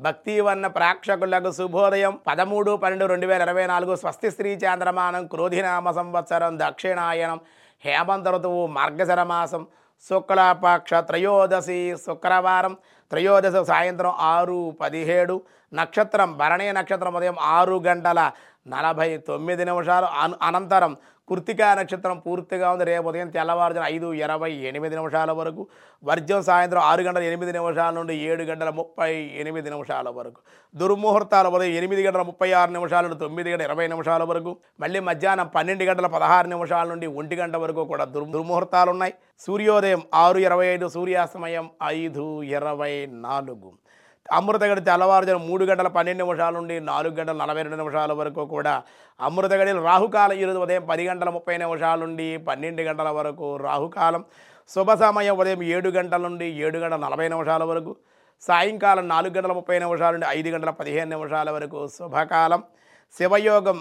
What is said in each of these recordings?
భక్తివన్న ప్రేక్షకులకు శుభోదయం పదమూడు పన్నెండు రెండు వేల ఇరవై నాలుగు స్వస్తి శ్రీ చాంద్రమానం క్రోధినామ సంవత్సరం దక్షిణాయనం హేమంత ఋతువు మార్గశర మాసం శుక్లపక్ష త్రయోదశి శుక్రవారం త్రయోదశి సాయంత్రం ఆరు పదిహేడు నక్షత్రం భరణీ నక్షత్రం ఉదయం ఆరు గంటల నలభై తొమ్మిది నిమిషాలు అను అనంతరం కృతికా నక్షత్రం పూర్తిగా ఉంది రేపు ఉదయం తెల్లవారుజాన ఐదు ఇరవై ఎనిమిది నిమిషాల వరకు వర్జం సాయంత్రం ఆరు గంటల ఎనిమిది నిమిషాల నుండి ఏడు గంటల ముప్పై ఎనిమిది నిమిషాల వరకు దుర్ముహూర్తాల ఉదయం ఎనిమిది గంటల ముప్పై ఆరు నిమిషాల నుండి తొమ్మిది గంటల ఇరవై నిమిషాల వరకు మళ్ళీ మధ్యాహ్నం పన్నెండు గంటల పదహారు నిమిషాల నుండి ఒంటి గంట వరకు కూడా దుర్ దుర్ముహూర్తాలు ఉన్నాయి సూర్యోదయం ఆరు ఇరవై ఐదు సూర్యాస్తమయం ఐదు ఇరవై నాలుగు అమృతగడి తెల్లవారుజాము మూడు గంటల పన్నెండు నిమిషాల నుండి నాలుగు గంటల నలభై రెండు నిమిషాల వరకు కూడా అమృతగడిలో రాహుకాలం ఈరోజు ఉదయం పది గంటల ముప్పై నిమిషాల నుండి పన్నెండు గంటల వరకు రాహుకాలం శుభ సమయం ఉదయం ఏడు గంటల నుండి ఏడు గంటల నలభై నిమిషాల వరకు సాయంకాలం నాలుగు గంటల ముప్పై నిమిషాల నుండి ఐదు గంటల పదిహేను నిమిషాల వరకు శుభకాలం శివయోగం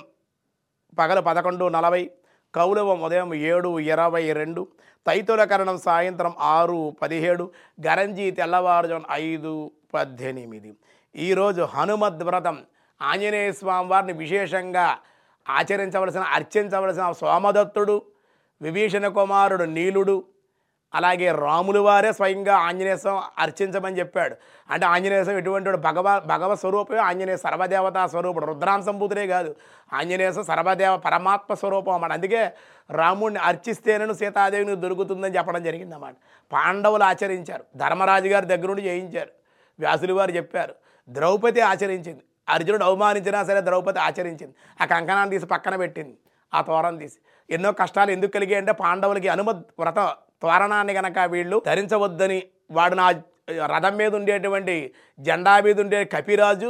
పగలు పదకొండు నలభై కౌలవం ఉదయం ఏడు ఇరవై రెండు తైతులకరణం సాయంత్రం ఆరు పదిహేడు గరంజీ తెల్లవారుజామున ఐదు పద్దెనిమిది ఈరోజు హనుమద్ వ్రతం ఆంజనేయ స్వామి వారిని విశేషంగా ఆచరించవలసిన అర్చించవలసిన సోమదత్తుడు విభీషణ కుమారుడు నీలుడు అలాగే రాములు వారే స్వయంగా ఆంజనేయ స్వామి అర్చించమని చెప్పాడు అంటే ఆంజనేయ స్వామి ఎటువంటి వాడు? భగవ భగవ స్వరూపమే ఆంజనేయ సర్వదేవతా స్వరూపుడు రుద్రాంశంభూతుడే కాదు ఆంజనేయ స్వామి సర్వదేవ పరమాత్మ స్వరూపం అన్నమాట అందుకే రాముడిని అర్చిస్తేనను సీతాదేవిని దొరుకుతుందని చెప్పడం జరిగింది అన్నమాట పాండవులు ఆచరించారు ధర్మరాజు గారి దగ్గర నుండి చేయించారు వ్యాసులు వారు చెప్పారు ద్రౌపది ఆచరించింది అర్జునుడు అవమానించినా సరే ద్రౌపది ఆచరించింది ఆ కంకణాన్ని తీసి పక్కన పెట్టింది ఆ తోరణం తీసి ఎన్నో కష్టాలు ఎందుకు కలిగాయి అంటే పాండవులకి అనుమతి వ్రత తోరణాన్ని గనక వీళ్ళు ధరించవద్దని వాడు నా రథం మీద ఉండేటువంటి జెండా మీద ఉండే కపిరాజు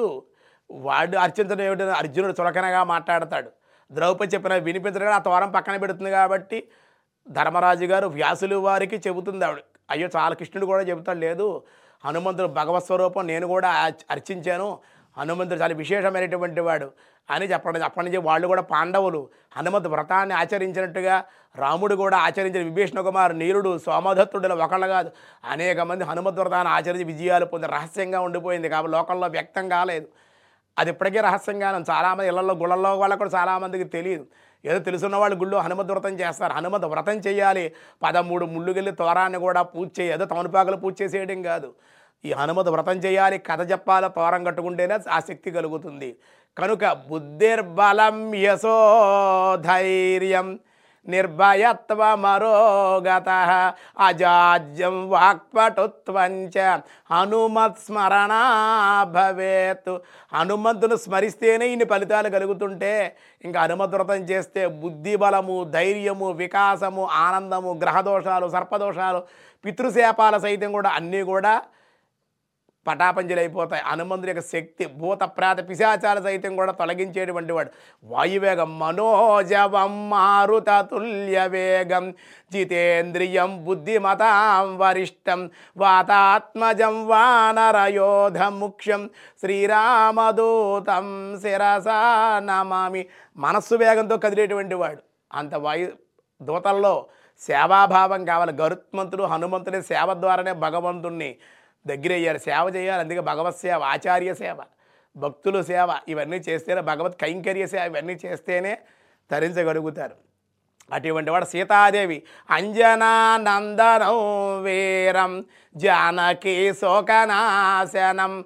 వాడు అర్చించడం ఏమిటి అర్జునుడు చులకనగా మాట్లాడతాడు ద్రౌపది చెప్పిన వినిపించడం ఆ తోరం పక్కన పెడుతుంది కాబట్టి ధర్మరాజు గారు వ్యాసులు వారికి చెబుతుంది ఆవిడ అయ్యో చాలా కృష్ణుడు కూడా చెబుతాడు లేదు హనుమంతుడు భగవత్ స్వరూపం నేను కూడా అర్చ- అర్చించాను హనుమంతుడు చాలా విశేషమైనటువంటి వాడు అని చెప్పడం అప్పటి నుంచి వాళ్ళు కూడా పాండవులు హనుమంతు వ్రతాన్ని ఆచరించినట్టుగా రాముడు కూడా ఆచరించిన విభీషణ కుమార్ నీరుడు సోమదత్తుడుల ఒకళ్ళు కాదు అనేక మంది హనుమత్ వ్రతాన్ని ఆచరించి విజయాలు పొంది రహస్యంగా ఉండిపోయింది కాబట్టి లోకంలో వ్యక్తం కాలేదు అది ఇప్పటికే రహస్యంగానే ఉంది. చాలామంది ఇళ్లలో గుళ్ళల్లో వాళ్ళకు కూడా చాలామందికి తెలియదు ఏదో తెలుసున్న వాళ్ళు గుళ్ళు హనుమత్ వ్రతం చేస్తారు హనుమత్ వ్రతం చేయాలి పదమూడు ముళ్ళుకెళ్ళి తోరాన్ని కూడా పూజ చేయాలి ఏదో తమనుపాకులు పూజ చేసేయడం కాదు ఈ హనుమత్ వ్రతం చేయాలి కథ చెప్పాలి తోరం కట్టుకుంటేనే ఆ శక్తి కలుగుతుంది కనుక బుద్ధిర్బలం యశో ధైర్యం నిర్భయత్వమరోగత అజాజ్యం వాక్పటుత్వంచ హనుమత్ స్మరణ భవేత్ హనుమంతును స్మరిస్తేనే ఇన్ని ఫలితాలు కలుగుతుంటే ఇంకా హనుమత్ వ్రతం చేస్తే బుద్ధి బలము ధైర్యము వికాసము ఆనందము గ్రహదోషాలు సర్పదోషాలు పితృశాపాల సైతం కూడా అన్నీ కూడా పటాపంచలైపోతాయి హనుమంతుడి యొక్క శక్తి భూత ప్రాత పిశాచాల సైతం కూడా తొలగించేటువంటి వాడు వాయువేగం మనోజవం మారుత తుల్య వేగం జితేంద్రియం బుద్ధిమతాం వరిష్టం వాతాత్మజం వానరయోధ ముఖ్యం శ్రీరామదూతం శిరసా నమామి మనస్సు వేగంతో కదిలేటువంటి వాడు అంత వాయు దూతల్లో సేవాభావం కావాలి గరుత్మంతుడు హనుమంతుడి సేవ ద్వారానే భగవంతుణ్ణి దగ్గరయ్యారు సేవ చేయాలి అందుకే భగవత్ సేవ ఆచార్య సేవ భక్తుల సేవ ఇవన్నీ చేస్తేనే భగవత్ కైంకర్య సేవ ఇవన్నీ చేస్తేనే తరించగలుగుతారు అటువంటి వాడు సీతాదేవి అంజనా నందనం వీరం జానకి శోకనాశనం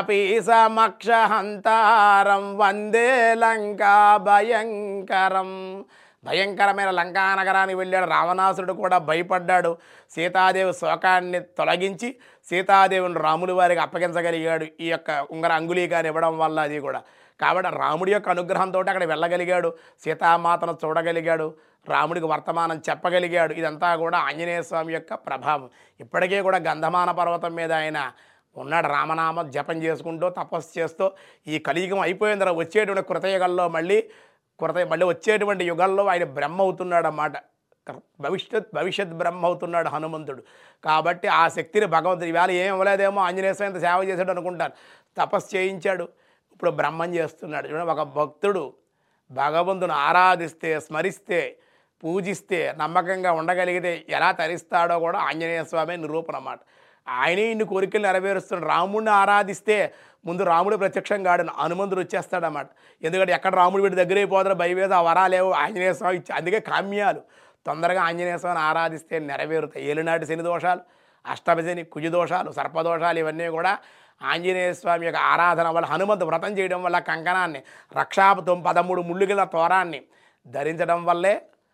కపీసమక్షహంతారం వందే లంకా భయంకరం భయంకరమైన లంకా నగరానికి వెళ్ళాడు రావణాసురుడు కూడా భయపడ్డాడు సీతాదేవి శోకాన్ని తొలగించి సీతాదేవిని రాముల వారికి అప్పగించగలిగాడు ఈ యొక్క ఉంగర అంగుళీకాన్ని ఇవ్వడం వల్ల అది కూడా కాబట్టి రాముడి యొక్క అనుగ్రహంతో అక్కడ వెళ్ళగలిగాడు సీతామాతను చూడగలిగాడు రాముడికి వర్తమానం చెప్పగలిగాడు ఇదంతా కూడా ఆంజనేయ స్వామి యొక్క ప్రభావం ఇప్పటికే కూడా గంధమాన పర్వతం మీద ఆయన ఉన్నాడు రామనామ జపం చేసుకుంటూ తపస్సు చేస్తూ ఈ కలియుగం అయిపోయిన తర్వాత వచ్చేటువంటి కృతయుగంలో మళ్ళీ కృత మళ్ళీ వచ్చేటువంటి యుగాల్లో ఆయన బ్రహ్మ అవుతున్నాడు అన్నమాట భవిష్యత్ భవిష్యత్ బ్రహ్మ అవుతున్నాడు హనుమంతుడు కాబట్టి ఆ శక్తిని భగవంతుడు ఇవాళ ఏం ఇవ్వలేదేమో ఆంజనేయ స్వామి ఇంత సేవ చేశాడు అనుకుంటారు తపస్సు చేయించాడు ఇప్పుడు బ్రహ్మం చేస్తున్నాడు చూడండి ఒక భక్తుడు భగవంతుని ఆరాధిస్తే స్మరిస్తే పూజిస్తే నమ్మకంగా ఉండగలిగితే ఎలా తరిస్తాడో కూడా ఆంజనేయ స్వామి నిరూపణ అన్నమాట ఆయనే ఇన్ని కోరికలు నెరవేరుస్తున్నాడు రాముడిని ఆరాధిస్తే ముందు రాముడు ప్రత్యక్షం కాడు హనుమంతుడు వచ్చేస్తాడన్నమాట ఎందుకంటే ఎక్కడ రాముడు వీడి దగ్గర అయిపోతాడు భయవేద ఆ వరాలేవు ఆంజనేయ స్వామి ఇచ్చి అందుకే కామ్యాలు తొందరగా ఆంజనేయ స్వామిని ఆరాధిస్తే నెరవేరుతాయి ఏలినాటి శని దోషాలు అష్టమశని కుజి దోషాలు సర్పదోషాలు ఇవన్నీ కూడా ఆంజనేయ స్వామి యొక్క ఆరాధన వల్ల హనుమంతు వ్రతం చేయడం వల్ల కంకణాన్ని రక్షాపతం పదమూడు ముళ్ళుగిల తోరాన్ని ధరించడం వల్లే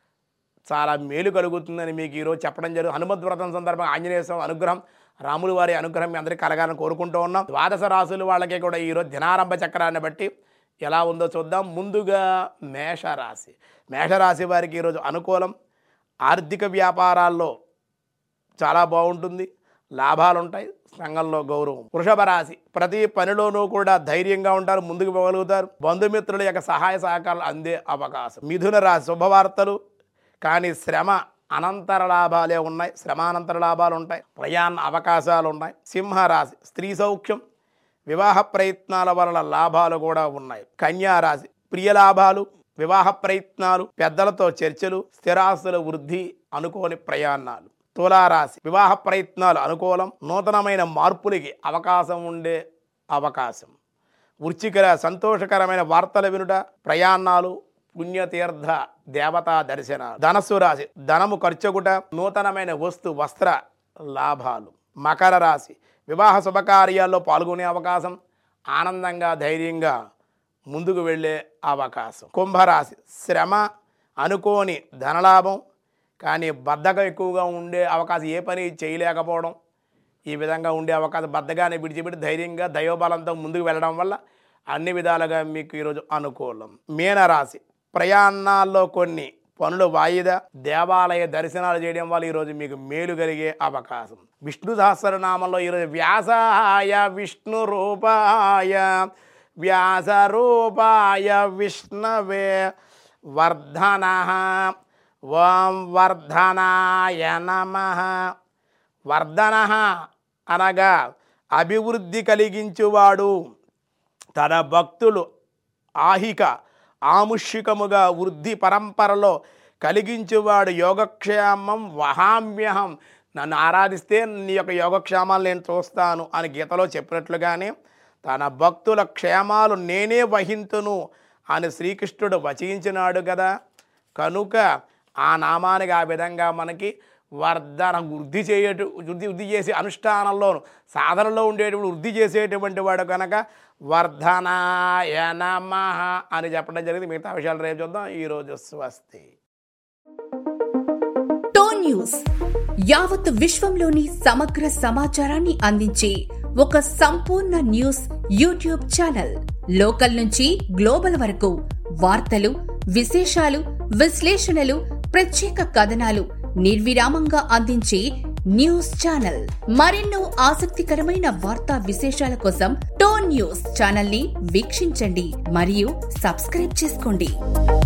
చాలా మేలు కలుగుతుందని మీకు ఈరోజు చెప్పడం జరుగుతుంది హనుమద్ వ్రతం సందర్భంగా ఆంజనేయ స్వామి అనుగ్రహం రాముల వారి అనుగ్రహం మీ అందరికీ కలగాలని కోరుకుంటూ ఉన్నాం ద్వాదశ రాసులు వాళ్ళకి కూడా ఈరోజు దినారంభ చక్రాన్ని బట్టి ఎలా ఉందో చూద్దాం ముందుగా మేషరాశి మేషరాశి వారికి ఈరోజు అనుకూలం ఆర్థిక వ్యాపారాల్లో చాలా బాగుంటుంది లాభాలు ఉంటాయి సంఘంలో గౌరవం వృషభ రాశి ప్రతి పనిలోనూ కూడా ధైర్యంగా ఉంటారు ముందుకు పోగలుగుతారు బంధుమిత్రుల యొక్క సహాయ సహకారాలు అందే అవకాశం మిథున రాశి శుభవార్తలు కానీ శ్రమ అనంతర లాభాలే ఉన్నాయి శ్రమానంతర లాభాలు ఉంటాయి ప్రయాణ అవకాశాలు ఉన్నాయి సింహరాశి స్త్రీ సౌఖ్యం వివాహ ప్రయత్నాల వలన లాభాలు కూడా ఉన్నాయి కన్యా రాశి ప్రియ లాభాలు వివాహ ప్రయత్నాలు పెద్దలతో చర్చలు స్థిరాస్తుల వృద్ధి అనుకోని ప్రయాణాలు తులారాశి వివాహ ప్రయత్నాలు అనుకూలం నూతనమైన మార్పులకి అవకాశం ఉండే అవకాశం వృచ్చికర సంతోషకరమైన వార్తలు వినుట ప్రయాణాలు పుణ్యతీర్థ దేవతా దర్శనాలు ధనస్సు రాశి ధనము ఖర్చుగుట నూతనమైన వస్తు వస్త్ర లాభాలు మకర రాశి వివాహ శుభకార్యాల్లో పాల్గొనే అవకాశం ఆనందంగా ధైర్యంగా ముందుకు వెళ్ళే అవకాశం కుంభరాశి శ్రమ అనుకోని ధనలాభం కానీ బద్ధకం ఎక్కువగా ఉండే అవకాశం ఏ పని చేయలేకపోవడం ఈ విధంగా ఉండే అవకాశం బద్దగానే విడిచిపెట్టి ధైర్యంగా దైవబలంతో ముందుకు వెళ్ళడం వల్ల అన్ని విధాలుగా మీకు ఈరోజు అనుకూలం మీనరాశి ప్రయాణాల్లో కొన్ని పనులు వాయిదా దేవాలయ దర్శనాలు చేయడం వల్ల ఈరోజు మీకు మేలు కలిగే అవకాశం విష్ణు సహస్రనామంలో ఈరోజు వ్యాసాయ విష్ణు రూపాయ వ్యాస రూపాయ విష్ణవే వర్ధన ఓం వర్ధనాయ నమ వర్ధన అనగా అభివృద్ధి కలిగించువాడు తన భక్తులు ఆహిక ఆముష్యకముగా వృద్ధి పరంపరలో కలిగించువాడు యోగక్షేమం వహామ్యహం నన్ను ఆరాధిస్తే నీ యొక్క యోగక్షేమాలు నేను చూస్తాను అని గీతలో చెప్పినట్లుగానే తన భక్తుల క్షేమాలు నేనే వహింతును అని శ్రీకృష్ణుడు వచించినాడు కదా కనుక ఆ నామానికి ఆ విధంగా మనకి వర్ధన వృద్ధి చేయటు వృద్ధి వృద్ధి చేసే అనుష్ఠానంలోను సాధనలో ఉండేటువంటి వృద్ధి చేసేటువంటి వాడు కనుక వర్ధనాయ నమః అని చెప్పడం జరిగింది మిగతా విషయాలు రేపు చూద్దాం ఈరోజు స్వస్తి టోన్ న్యూస్ యావత్ విశ్వంలోని సమగ్ర సమాచారాన్ని అందించే ఒక సంపూర్ణ న్యూస్ యూట్యూబ్ ఛానల్ లోకల్ నుంచి గ్లోబల్ వరకు వార్తలు విశేషాలు విశ్లేషణలు ప్రత్యేక కథనాలు నిర్విరామంగా అందించే న్యూస్ ఛానల్ మరెన్నో ఆసక్తికరమైన వార్తా విశేషాల కోసం టోన్ న్యూస్ ఛానల్ ని వీక్షించండి మరియు సబ్స్క్రైబ్ చేసుకోండి